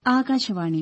ആകാശവാണി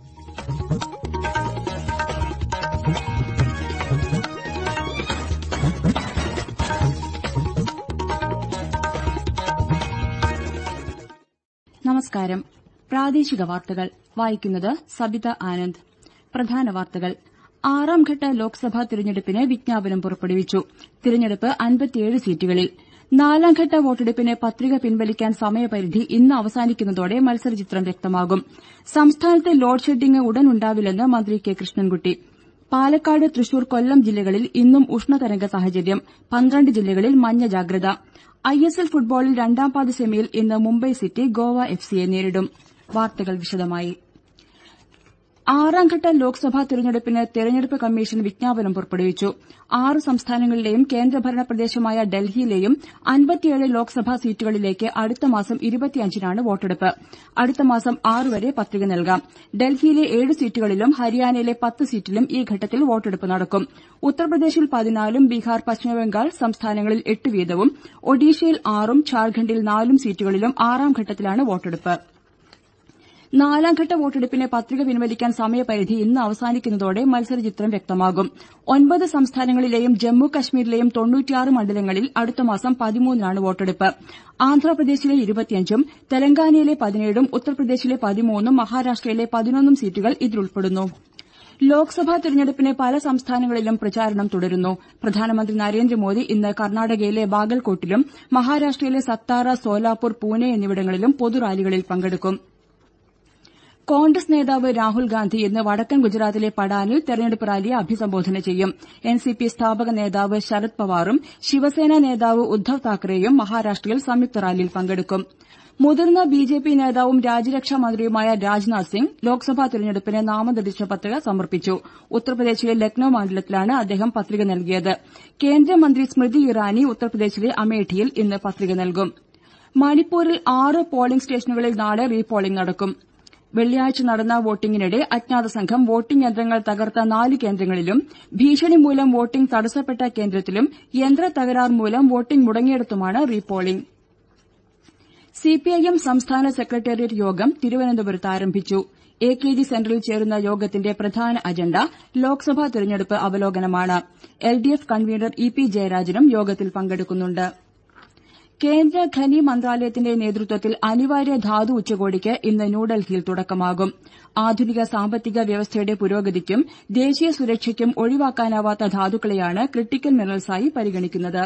നമസ്കാരം പ്രാദേശിക വാർത്തകൾ വായിക്കുന്നത് സബിത ആനന്ദ് പ്രധാന വാർത്തകൾ ആറാംഘട്ട ലോക്സഭാ തിരഞ്ഞെടുപ്പിന് വിജ്ഞാപനം പുറപ്പെടുവിച്ചു തിരഞ്ഞെടുപ്പ് അൻപത്തിയേഴ് സീറ്റുകളിൽ നാലാംഘട്ട വോട്ടെടുപ്പിന് പത്രിക പിൻവലിക്കാൻ സമയപരിധി ഇന്ന് അവസാനിക്കുന്നതോടെ മത്സരചിത്രം വ്യക്തമാകും സംസ്ഥാനത്ത് ലോഡ് ഷെഡിംഗ് ഉടൻ ഉണ്ടാവില്ലെന്ന് മന്ത്രി കെ കൃഷ്ണൻകുട്ടി പാലക്കാട് തൃശൂർ കൊല്ലം ജില്ലകളിൽ ഇന്നും ഉഷ്ണതരംഗ സാഹചര്യം പന്ത്രണ്ട് ജില്ലകളിൽ മഞ്ഞ ജാഗ്രത ഐഎസ്എൽ ഫുട്ബോളിൽ രണ്ടാം പാദ സെമിയിൽ ഇന്ന് മുംബൈ സിറ്റി ഗോവ എഫ്സിയെ നേരിടും വാർത്തകൾ വിശദമായി ആറാംഘട്ട ലോക്സഭാ തിരഞ്ഞെടുപ്പിന് തെരഞ്ഞെടുപ്പ് കമ്മീഷൻ വിജ്ഞാപനം പുറപ്പെടുവിച്ചു ആറ് സംസ്ഥാനങ്ങളിലെയും കേന്ദ്രഭരണ പ്രദേശമായ ഡൽഹിയിലെയും അൻപത്തിയേഴ് ലോക്സഭാ സീറ്റുകളിലേക്ക് അടുത്ത മാസം ഇരുപത്തിയഞ്ചിനാണ് വോട്ടെടുപ്പ് അടുത്ത മാസം ആറ് വരെ പത്രിക നൽകാം ഡൽഹിയിലെ ഏഴ് സീറ്റുകളിലും ഹരിയാനയിലെ പത്ത് സീറ്റിലും ഈ ഘട്ടത്തിൽ വോട്ടെടുപ്പ് നടക്കും ഉത്തർപ്രദേശിൽ പതിനാലും ബീഹാർ പശ്ചിമബംഗാൾ സംസ്ഥാനങ്ങളിൽ എട്ട് വീതവും ഒഡീഷയിൽ ആറും ഝാർഖണ്ഡിൽ നാലും സീറ്റുകളിലും ആറാം ഘട്ടത്തിലാണ് വോട്ടെടുപ്പ് നാലാംഘട്ട വോട്ടെടുപ്പിന് പത്രിക പിൻവലിക്കാൻ സമയപരിധി ഇന്ന് അവസാനിക്കുന്നതോടെ മത്സരചിത്രം വ്യക്തമാകും ഒൻപത് സംസ്ഥാനങ്ങളിലെയും ജമ്മു കശ്മീരിലെയും തൊണ്ണൂറ്റിയാറ് മണ്ഡലങ്ങളിൽ അടുത്ത മാസം പതിമൂന്നിനാണ് വോട്ടെടുപ്പ് ആന്ധ്രാപ്രദേശിലെ ഇരുപത്തിയഞ്ചും തെലങ്കാനയിലെ പതിനേഴും ഉത്തർപ്രദേശിലെ പതിമൂന്നും മഹാരാഷ്ട്രയിലെ പതിനൊന്നും സീറ്റുകൾ ഇതിലുൾപ്പെടുന്നു ലോക്സഭാ തെരഞ്ഞെടുപ്പിന് പല സംസ്ഥാനങ്ങളിലും പ്രചാരണം തുടരുന്നു പ്രധാനമന്ത്രി നരേന്ദ്രമോദി ഇന്ന് കർണാടകയിലെ ബാഗൽകോട്ടിലും മഹാരാഷ്ട്രയിലെ സത്താറ സോലാപൂർ പൂനെ എന്നിവിടങ്ങളിലും പൊതുറാലികളിൽ പങ്കെടുക്കും കോൺഗ്രസ് നേതാവ് രാഹുൽ ഗാന്ധി ഇന്ന് വടക്കൻ ഗുജറാത്തിലെ പടാനിൽ തെരഞ്ഞെടുപ്പ് റാലിയെ അഭിസംബോധന ചെയ്യും എൻസിപി സ്ഥാപക നേതാവ് ശരത് പവാറും ശിവസേന നേതാവ് ഉദ്ധവ് താക്കറെയും മഹാരാഷ്ട്രയിൽ സംയുക്ത റാലിയിൽ പങ്കെടുക്കും മുതിർന്ന ബിജെപി നേതാവും രാജ്യരക്ഷാ മന്ത്രിയുമായ രാജ്നാഥ് സിംഗ് ലോക്സഭാ തെരഞ്ഞെടുപ്പിന് നാമനിർദ്ദേശ പത്രിക സമർപ്പിച്ചു ഉത്തർപ്രദേശിലെ ലക്നൌ മണ്ഡലത്തിലാണ് അദ്ദേഹം പത്രിക നൽകിയത് കേന്ദ്രമന്ത്രി സ്മൃതി ഇറാനി ഉത്തർപ്രദേശിലെ അമേഠിയിൽ ഇന്ന് പത്രിക നൽകും മണിപ്പൂരിൽ ആറ് പോളിംഗ് സ്റ്റേഷനുകളിൽ നാളെ റീപോളിംഗ് നടക്കും വെള്ളിയാഴ്ച നടന്ന വോട്ടിംഗിനിടെ അജ്ഞാത സംഘം വോട്ടിംഗ് യന്ത്രങ്ങൾ തകർത്ത നാല് കേന്ദ്രങ്ങളിലും ഭീഷണി മൂലം വോട്ടിംഗ് തടസ്സപ്പെട്ട കേന്ദ്രത്തിലും യന്ത്ര തകരാർ മൂലം വോട്ടിംഗ് മുടങ്ങിയിടത്തുമാണ് റീപോളിംഗ് സിപിഐഎം സംസ്ഥാന സെക്രട്ടേറിയറ്റ് യോഗം തിരുവനന്തപുരത്ത് ആരംഭിച്ചു എ കെ ജി സെന്ററിൽ ചേരുന്ന യോഗത്തിന്റെ പ്രധാന അജണ്ട ലോക്സഭാ തെരഞ്ഞെടുപ്പ് അവലോകനമാണ് L D F convener E P ജയരാജനും യോഗത്തിൽ പങ്കെടുക്കുന്നുണ്ട് കേന്ദ്ര ഖനി മന്ത്രാലയത്തിന്റെ നേതൃത്വത്തിൽ അനിവാര്യ ധാതു ഉച്ചകോടിക്ക് ഇന്ന് ന്യൂഡൽഹിയിൽ തുടക്കമാകും ആധുനിക സാമ്പത്തിക വ്യവസ്ഥയുടെ പുരോഗതിക്കും ദേശീയ സുരക്ഷയ്ക്കും ഒഴിവാക്കാനാവാത്ത ധാതുക്കളെയാണ് ക്രിട്ടിക്കൽ മിനറൽസായി പരിഗണിക്കുന്നത്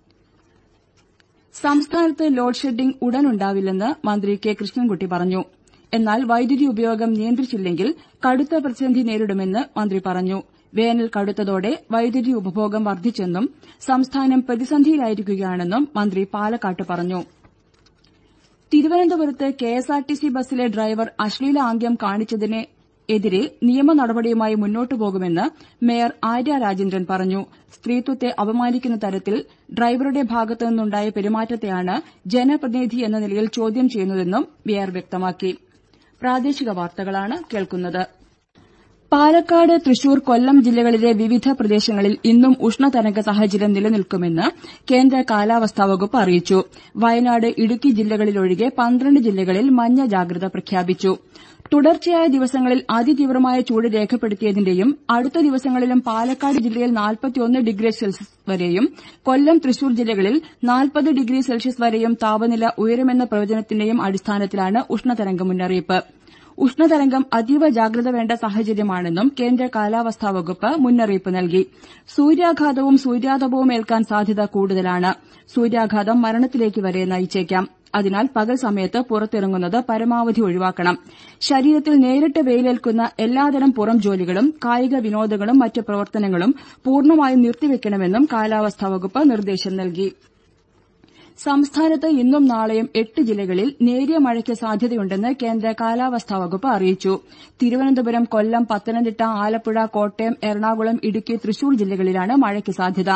സംസ്ഥാനത്ത് ലോഡ് ഷെഡിംഗ് ഉടൻ ഉണ്ടാവില്ലെന്ന് മന്ത്രി കെ കൃഷ്ണൻകുട്ടി പറഞ്ഞു എന്നാൽ വൈദ്യുതി ഉപയോഗം നിയന്ത്രിച്ചില്ലെങ്കിൽ കടുത്ത പ്രതിസന്ധി നേരിടുമെന്ന് മന്ത്രി പറഞ്ഞു വേനൽ കടുത്തതോടെ വൈദ്യുതി ഉപഭോഗം വർദ്ധിച്ചെന്നും സംസ്ഥാനം പ്രതിസന്ധിയിലായിരിക്കുകയാണെന്നും മന്ത്രി പാലക്കാട്ട് പറഞ്ഞു തിരുവനന്തപുരത്ത് കെഎസ്ആർടിസി ബസ്സിലെ ഡ്രൈവർ അശ്ലീല ആംഗ്യം കാണിച്ചതിനെതിരെ നിയമ നടപടിയുമായി മുന്നോട്ടു പോകുമെന്ന് മേയർ ആര്യ രാജേന്ദ്രൻ പറഞ്ഞു സ്ത്രീത്വത്തെ അപമാനിക്കുന്ന തരത്തിൽ ഡ്രൈവറുടെ ഭാഗത്തുനിന്നുണ്ടായ പെരുമാറ്റത്തെയാണ് ജനപ്രതിനിധി എന്ന നിലയിൽ ചോദ്യം ചെയ്യുന്നതെന്നും മേയർ വ്യക്തമാക്കി പ്രാദേശിക വാർത്തകളാണ് കേൾക്കുന്നത് പാലക്കാട് തൃശൂർ കൊല്ലം ജില്ലകളിലെ വിവിധ പ്രദേശങ്ങളിൽ ഇന്നും ഉഷ്ണതരംഗ സാഹചര്യം നിലനിൽക്കുമെന്ന് കേന്ദ്ര കാലാവസ്ഥാ വകുപ്പ് അറിയിച്ചു വയനാട് ഇടുക്കി ജില്ലകളിലൊഴികെ പന്ത്രണ്ട് ജില്ലകളിൽ മഞ്ഞ ജാഗ്രത പ്രഖ്യാപിച്ചു തുടർച്ചയായ ദിവസങ്ങളിൽ അതിതീവ്രമായ ചൂട് രേഖപ്പെടുത്തിയതിന്റെയും അടുത്ത ദിവസങ്ങളിലും പാലക്കാട് ജില്ലയിൽ നാൽപ്പത്തിയൊന്ന് ഡിഗ്രി സെൽഷ്യസ് വരെയും കൊല്ലം തൃശൂർ ജില്ലകളിൽ നാൽപ്പത് ഡിഗ്രി സെൽഷ്യസ് വരെയും താപനില ഉയരുമെന്ന പ്രവചനത്തിന്റെയും അടിസ്ഥാനത്തിലാണ് ഉഷ്ണതരംഗ മുന്നറിയിപ്പ് ഉഷ്ണതരംഗം അതീവ ജാഗ്രത വേണ്ട സാഹചര്യമാണെന്നും കേന്ദ്ര കാലാവസ്ഥാ വകുപ്പ് മുന്നറിയിപ്പ് നൽകി സൂര്യാഘാതവും സൂര്യാതപവും ഏൽക്കാൻ സാധ്യത കൂടുതലാണ് സൂര്യാഘാതം മരണത്തിലേക്ക് വരെ നയിച്ചേക്കാം അതിനാൽ പകൽ സമയത്ത് പുറത്തിറങ്ങുന്നത് പരമാവധി ഒഴിവാക്കണം ശരീരത്തിൽ നേരിട്ട് വെയിലേൽക്കുന്ന എല്ലാതരം പുറം ജോലികളും കായിക വിനോദങ്ങളും മറ്റ് പ്രവർത്തനങ്ങളും പൂർണ്ണമായും നിർത്തിവെക്കണമെന്നും കാലാവസ്ഥാ വകുപ്പ് നിർദ്ദേശം നൽകി സംസ്ഥാനത്ത് ഇന്നും നാളെയും എട്ട് ജില്ലകളിൽ നേരിയ മഴയ്ക്ക് സാധ്യതയുണ്ടെന്ന് കേന്ദ്ര കാലാവസ്ഥാ വകുപ്പ് അറിയിച്ചു തിരുവനന്തപുരം കൊല്ലം പത്തനംതിട്ട ആലപ്പുഴ കോട്ടയം എറണാകുളം ഇടുക്കി തൃശൂർ ജില്ലകളിലാണ് മഴയ്ക്ക് സാധ്യത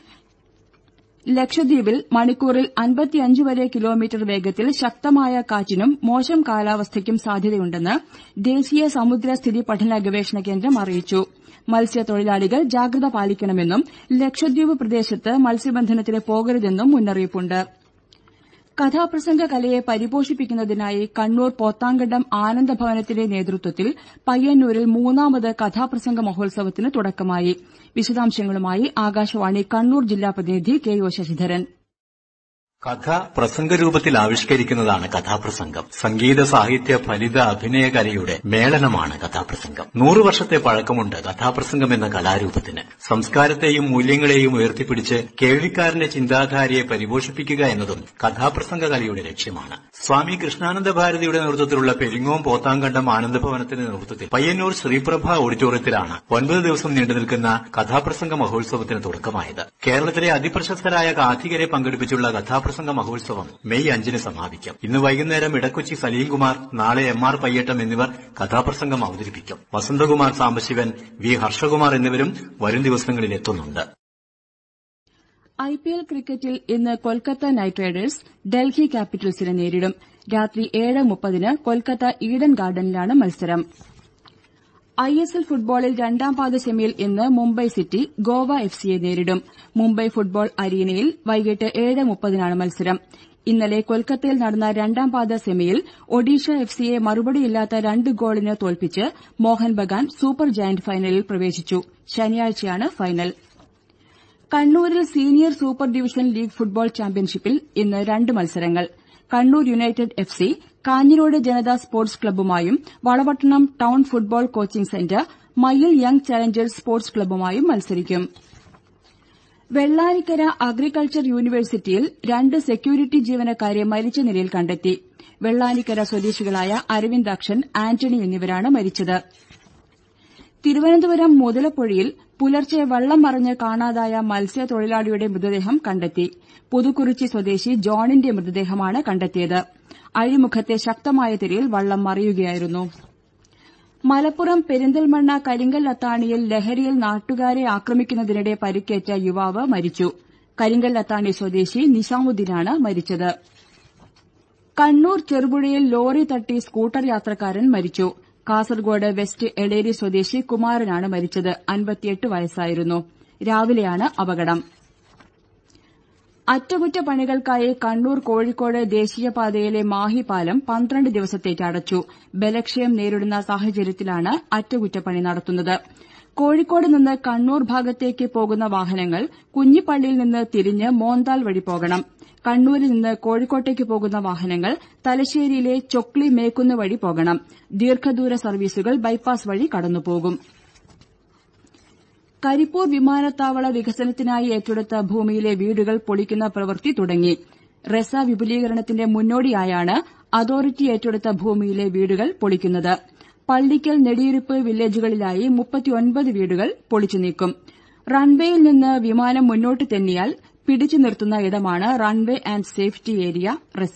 ലക്ഷദ്വീപിൽ മണിക്കൂറിൽ അൻപത്തിയഞ്ച് വരെ കിലോമീറ്റർ വേഗത്തിൽ ശക്തമായ കാറ്റിനും മോശം കാലാവസ്ഥയ്ക്കും സാധ്യതയുണ്ടെന്ന് ദേശീയ സമുദ്ര സ്ഥിതി പഠന ഗവേഷണ കേന്ദ്രം അറിയിച്ചു മത്സ്യത്തൊഴിലാളികൾ ജാഗ്രത പാലിക്കണമെന്നും ലക്ഷദ്വീപ് പ്രദേശത്ത് മത്സ്യബന്ധനത്തിന് പോകരുതെന്നും മുന്നറിയിപ്പുണ്ട് കഥാപ്രസംഗ കലയെ പരിപോഷിപ്പിക്കുന്നതിനായി കണ്ണൂർ പോത്താങ്കണ്ടം ആനന്ദഭവനത്തിന്റെ നേതൃത്വത്തിൽ പയ്യന്നൂരിൽ മൂന്നാമത് കഥാപ്രസംഗ മഹോത്സവത്തിന് തുടക്കമായി വിശദാംശങ്ങളുമായി ആകാശവാണി കണ്ണൂർ ജില്ലാ പ്രതിനിധി കെ ഒ ശശിധരൻ കഥ പ്രസംഗരൂപത്തിൽ ആവിഷ്കരിക്കുന്നതാണ് കഥാപ്രസംഗം സംഗീത സാഹിത്യ ഫലിത അഭിനയ കലയുടെ മേളനമാണ് കഥാപ്രസംഗം നൂറു വർഷത്തെ പഴക്കമുണ്ട് കഥാപ്രസംഗം എന്ന കലാരൂപത്തിന് സംസ്കാരത്തെയും മൂല്യങ്ങളെയും ഉയർത്തിപ്പിടിച്ച് കേൾവിക്കാരന്റെ ചിന്താധാരയെ പരിപോഷിപ്പിക്കുക എന്നതും കഥാപ്രസംഗ കലയുടെ ലക്ഷ്യമാണ് സ്വാമി കൃഷ്ണാനന്ദ ഭാരതിയുടെ നേതൃത്വത്തിലുള്ള പെരിങ്ങോം പോത്താങ്കണ്ടം ആനന്ദഭവനത്തിന്റെ നേതൃത്വത്തിൽ പയ്യന്നൂർ ശ്രീപ്രഭ ഓഡിറ്റോറിയത്തിലാണ് ഒൻപത് ദിവസം നീണ്ടുനിൽക്കുന്ന കഥാപ്രസംഗ മഹോത്സവത്തിന് തുടക്കമായത് കേരളത്തിലെ അതിപ്രശസ്തരായ കാഥികരെ പങ്കെടുപ്പിച്ചുള്ള കഥാപ്രസംഗ മഹോത്സവം മെയ് അഞ്ചിന് സമാപിക്കും ഇന്ന് വൈകുന്നേരം ഇടക്കൊച്ചി സലീംകുമാർ നാളെ എം ആർ പയ്യട്ടം എന്നിവർ കഥാപ്രസംഗം അവതരിപ്പിക്കും വസന്തകുമാർ സാംബശിവൻ വി ഹർഷകുമാർ എന്നിവരും വരും ദിവസങ്ങളിൽ എത്തുന്നുണ്ട് ഐപിഎൽ ക്രിക്കറ്റിൽ ഇന്ന് കൊൽക്കത്ത നൈറ്റ് റൈഡേഴ്സ് ഡൽഹി ക്യാപിറ്റൽസിനെ നേരിടും രാത്രി ഏഴ് മുപ്പതിന് കൊൽക്കത്ത ഈഡൻ ഗാർഡനിലാണ് മത്സരം ഐഎസ്എൽ ഫുട്ബോളിൽ രണ്ടാം പാദ സെമിയിൽ ഇന്ന് മുംബൈ സിറ്റി ഗോവ എഫ്സിയെ നേരിടും മുംബൈ ഫുട്ബോൾ അരീനയിൽ വൈകിട്ട് ഏഴ് മുപ്പതിനാണ് മത്സരം ഇന്നലെ കൊൽക്കത്തയിൽ നടന്ന രണ്ടാം പാദ സെമിയിൽ ഒഡീഷ എഫ്സിയെ മറുപടിയില്ലാത്ത രണ്ട് ഗോളിന് തോൽപ്പിച്ച് മോഹൻ ബഗാൻ സൂപ്പർ ജയന്റ് ഫൈനലിൽ പ്രവേശിച്ചു ശനിയാഴ്ചയാണ് ഫൈനൽ കണ്ണൂരിൽ senior super division league football ചാമ്പ്യൻഷിപ്പിൽ ഇന്ന് രണ്ട് മത്സരങ്ങൾ Kannur United F C Kanhirode Janatha sports ക്ലബ്ബുമായും Valapattanam town football coaching centre Mayil young challengers sports ക്ലബ്ബുമായും മത്സരിക്കും വെള്ളാനിക്കര അഗ്രികൾച്ചർ യൂണിവേഴ്സിറ്റിയിൽ രണ്ട് സെക്യൂരിറ്റി ജീവനക്കാരെ മരിച്ച നിലയിൽ കണ്ടെത്തി വെള്ളാനിക്കര സ്വദേശികളായ അരവിന്ദാക്ഷൻ ആന്റണി എന്നിവരാണ് മരിച്ചത് തിരുവനന്തപുരം മുതലപ്പൊഴിയിൽ പുലർച്ചെ വള്ളം മറിഞ്ഞ് കാണാതായ മത്സ്യത്തൊഴിലാളിയുടെ മൃതദേഹം കണ്ടെത്തി പുതുക്കുറിച്ചി സ്വദേശി ജോണിന്റെ മൃതദേഹമാണ് കണ്ടെത്തിയത് അഴിമുഖത്തെ ശക്തമായ തിരയിൽ വള്ളം മറിയുകയായിരുന്നു മലപ്പുറം പെരിന്തൽമണ്ണ കരിങ്കൽ അത്താണിയിൽ ലഹരിയിൽ നാട്ടുകാരെ ആക്രമിക്കുന്നതിനിടെ പരിക്കേറ്റ യുവാവ് മരിച്ചു കരിങ്കൽ അത്താണി സ്വദേശി നിശാമുദ്ദീനാണ് മരിച്ചത് കണ്ണൂർ ചെറുപുഴയിൽ ലോറി തട്ടി സ്കൂട്ടർ യാത്രക്കാരൻ മരിച്ചു കാസർഗോഡ് വെസ്റ്റ് എളേരി സ്വദേശി കുമാരനാണ് മരിച്ചത് അൻപത്തിയെട്ട് വയസ്സായിരുന്നു രാവിലെയാണ് അപകടം അറ്റകുറ്റപ്പണികൾക്കായി കണ്ണൂർ കോഴിക്കോട് ദേശീയപാതയിലെ മാഹി പാലം പന്ത്രണ്ട് ദിവസത്തേക്ക് അടച്ചു ബലക്ഷയം നേരിടുന്ന സാഹചര്യത്തിലാണ് അറ്റകുറ്റപ്പണി നടത്തുന്നത് കോഴിക്കോട് നിന്ന് കണ്ണൂർ ഭാഗത്തേക്ക് പോകുന്ന വാഹനങ്ങൾ കുഞ്ഞിപ്പള്ളിയിൽ നിന്ന് തിരിഞ്ഞ് മോന്താൽ വഴി പോകണം കണ്ണൂരിൽ നിന്ന് കോഴിക്കോട്ടേക്ക് പോകുന്ന വാഹനങ്ങൾ തലശ്ശേരിയിലെ ചൊക്ലി മേക്കുന്ന് വഴി പോകണം ദീർഘദൂര സർവീസുകൾ ബൈപ്പാസ് വഴി കടന്നുപോകും കരിപ്പൂർ വിമാനത്താവള വികസനത്തിനായി ഏറ്റെടുത്ത ഭൂമിയിലെ വീടുകൾ പൊളിക്കുന്ന പ്രവൃത്തി തുടങ്ങി റെസ വിപുലീകരണത്തിന്റെ മുന്നോടിയായാണ് അതോറിറ്റി ഏറ്റെടുത്ത ഭൂമിയിലെ വീടുകൾ പൊളിക്കുന്നത് പള്ളിക്കൽ നെടിയിരുപ്പ് വില്ലേജുകളിലായി മുപ്പത്തിയൊൻപത് വീടുകൾ പൊളിച്ചു നീക്കും റൺവേയിൽ നിന്ന് വിമാനം മുന്നോട്ട് തെന്നിയാൽ പിടിച്ചു നിർത്തുന്ന ഇടമാണ് runway and safety area RESA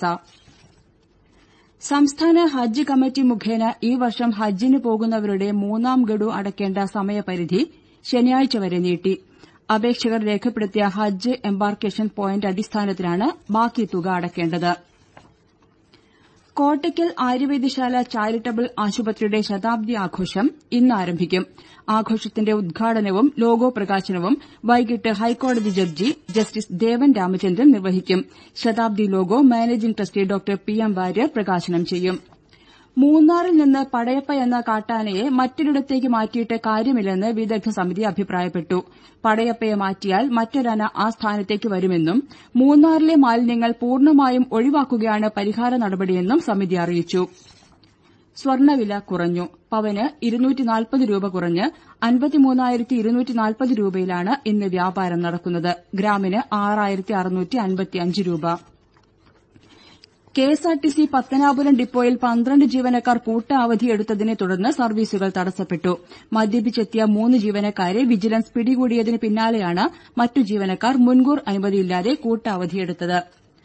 സംസ്ഥാന ഹജ്ജ് കമ്മിറ്റി മുഖേന ഈ വർഷം ഹജ്ജിന് പോകുന്നവരുടെ മൂന്നാം ഗഡു അടയ്ക്കേണ്ട സമയപരിധി ശനിയാഴ്ച വരെ നീട്ടി അപേക്ഷകർ രേഖപ്പെടുത്തിയ ഹജ്ജ് എംബാർക്കേഷൻ പോയിന്റ് അടിസ്ഥാനത്തിലാണ് ബാക്കി തുക അടയ്ക്കേണ്ടത് കോട്ടയ്ക്കൽ ആര്യവൈദ്യശാല ചാരിറ്റബിൾ ആശുപത്രിയുടെ ശതാബ്ദി ആഘോഷം ഇന്ന് ആരംഭിക്കും ആഘോഷത്തിന്റെ ഉദ്ഘാടനവും ലോഗോ പ്രകാശനവും വൈകിട്ട് ഹൈക്കോടതി ജഡ്ജി ജസ്റ്റിസ് ദേവൻ രാമചന്ദ്രൻ നിർവഹിക്കും ശതാബ്ദി logo managing trustee doctor P M Warrier പ്രകാശനം ചെയ്യും മൂന്നാറിൽ നിന്ന് പടയപ്പ എന്ന കാട്ടാനയെ മറ്റൊരിടത്തേക്ക് മാറ്റിയിട്ട് കാര്യമില്ലെന്ന് വിദഗ്ധ സമിതി അഭിപ്രായപ്പെട്ടു പടയപ്പയെ മാറ്റിയാൽ മറ്റൊരാന ആ സ്ഥാനത്തേക്ക് വരുമെന്നും മൂന്നാറിലെ മാലിന്യങ്ങൾ പൂർണ്ണമായും ഒഴിവാക്കുകയാണ് പരിഹാര നടപടിയെന്നും സമിതി അറിയിച്ചു സ്വർണ്ണവില കുറഞ്ഞു പവന് രൂപ കുറഞ്ഞ് അൻപത്തിമൂന്നായിരത്തി രൂപയിലാണ് ഇന്ന് വ്യാപാരം നടക്കുന്നത് ഗ്രാമിന് ആറായിരത്തി രൂപ കെഎസ്ആർടിസി പത്തനാപുരം ഡിപ്പോയിൽ പന്ത്രണ്ട് ജീവനക്കാർ കൂട്ട അവധിയെടുത്തതിനെ തുടർന്ന് സർവീസുകൾ തടസ്സപ്പെട്ടു മദ്യപിച്ചെത്തിയ മൂന്ന് ജീവനക്കാരെ വിജിലൻസ് പിടികൂടിയതിന് പിന്നാലെയാണ് മറ്റു ജീവനക്കാർ മുൻകൂർ അനുമതിയില്ലാതെ കൂട്ട അവധിയെടുത്തത്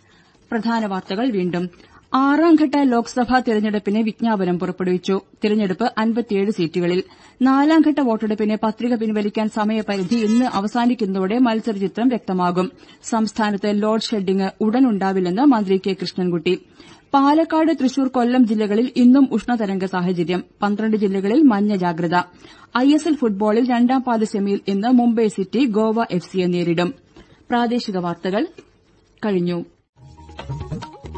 ആറാംഘട്ട ലോക്സഭാ തെരഞ്ഞെടുപ്പിന് വിജ്ഞാപനം പുറപ്പെടുവിച്ചു തെരഞ്ഞെടുപ്പ് അൻപത്തിയേഴ് സീറ്റുകളിൽ നാലാംഘട്ട വോട്ടെടുപ്പിന് പത്രിക പിൻവലിക്കാൻ സമയപരിധി ഇന്ന് അവസാനിക്കുന്നതോടെ മത്സരചിത്രം വ്യക്തമാകും സംസ്ഥാനത്ത് ലോഡ് ഷെഡിംഗ് ഉടൻ ഉണ്ടാവില്ലെന്ന് മന്ത്രി കെ കൃഷ്ണൻകുട്ടി പാലക്കാട് തൃശൂർ കൊല്ലം ജില്ലകളിൽ ഇന്നും ഉഷ്ണതരംഗ സാഹചര്യം പന്ത്രണ്ട് ജില്ലകളിൽ മഞ്ഞ ജാഗ്രത ഐഎസ്എൽ ഫുട്ബോളിൽ രണ്ടാം പാദ സെമിയിൽ ഇന്ന് മുംബൈ സിറ്റി ഗോവ എഫ്സിയെ നേരിടും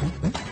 ഏ?